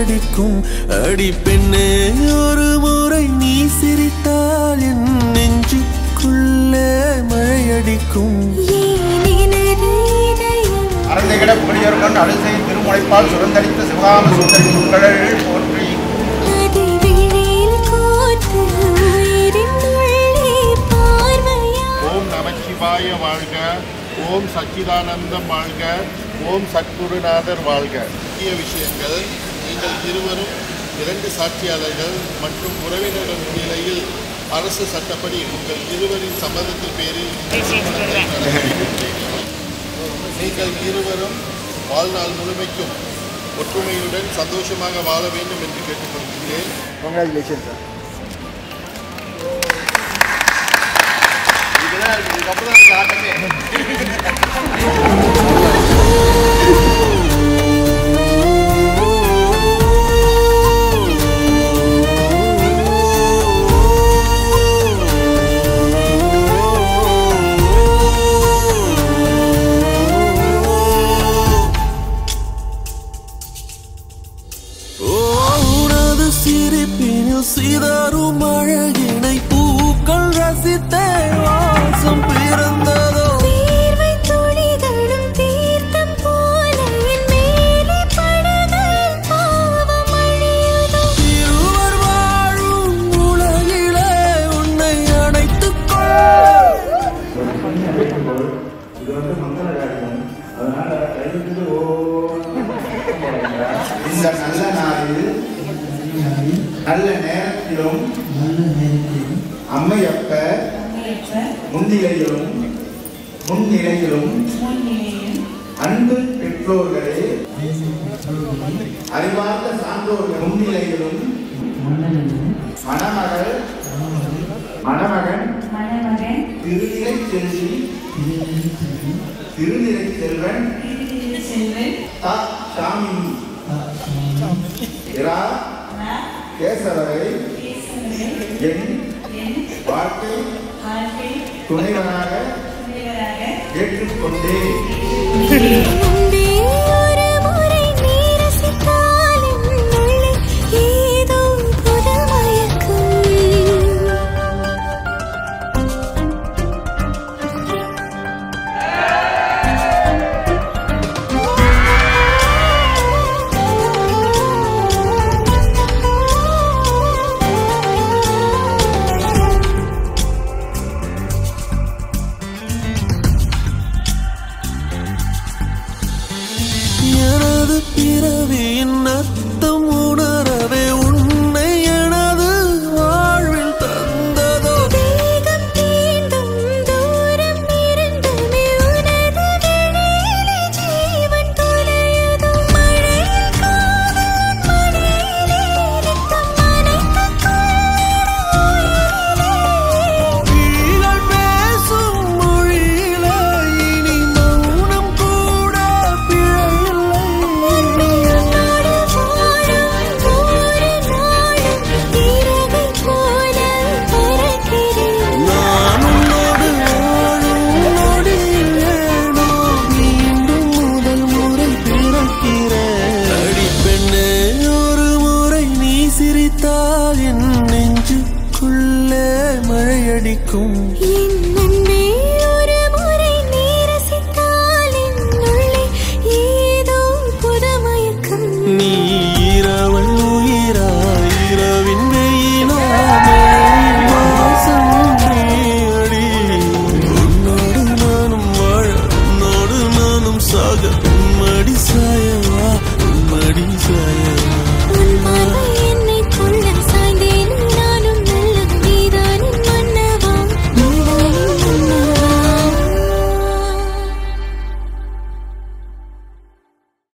மழையடிக்கும் அடி பெண்ணே ஒரு முறை நீ சிரித்தால் என் நெஞ்சுக்குள்ளே மழையடிக்கும் அறந்தைகிட புலியருடன் அடிசை திருமுனைப்பால் சுரந்தளித்த சிவகாம சுந்தரி முக்கடல் போற்றி ஓம் நமச்சிவாய வாழ்க ஓம் சச்சிதானந்தம் வாழ்க ஓம் சத்குருநாதர் வாழ்க முக்கிய விஷயங்கள் நீங்கள் இருவரும் இரண்டு சாட்சியாளர்கள் மற்றும் உறவினர்கள் முன்னிலையில் அரசு சட்டப்படி உங்கள் இருவரின் சம்மதத்தின் பேரில் நீங்கள் இருவரும் வாழ்நாள் முழுமைக்கும் ஒற்றுமையுடன் சந்தோஷமாக வாழ வேண்டும் என்று கேட்டுக்கொள்கிறேன் கங்க்ராச்சுலேஷன் சார் இதுதான் இதுக்கப்புறம் தான் ஆட்டமே ஓ உனது சிரிப்பினில் சிதறும் அழகினை பூக்கள் ரசித்தே வாசம் பிறந்ததோ இருவர் வாழும் உலகிலே உன்னை அணைத்துக் கொள் இந்த நல்ல நாளில் நல்ல நேரத்திலும் அம்மையப்ப முன்னிலையிலும் முன்னிலையிலும் அன்பு பெற்றோர்களே அறிவார்ந்த சான்றோர்கள் முன்னிலையிலும் மணமகள் மணமகன் திருநிலை செல்வி திருநிலை செல்வன் தா சாமி இரா கேசவரை என் வாழ்க்கை துணைவனாக ஏற்றுக்கொண்டேன் ஏதோ புது மயக்கம் எனது பிறவியின் அர்த்தம் உணரவே உன்னை எனது வாழ்வில் தந்ததோ வேகம் தீண்டும் தூரம் இரண்டுமே உனது வெளியிலே ஜீவன் தொலையுதோ மழையில் காதல் மடியிலே ரத்தம் நனைத்த கிளிகள் பேசும் மொழியிலே இனி மௌனம் கூட பிழையில்லை உன்னோடு வாழும் ஒவ்வொரு நாளும் இறகை போல பறக்கிறேன் நான் உன்னோடு வாழும் நொடியில் ஏனோ மீண்டும் முதல் முறை பிறக்கிறேன் அடி பெண்ணே ஒரு முறை நீ சிரித்தால் என் நெஞ்சுக்குள்ளே மழையடிக்கும் என்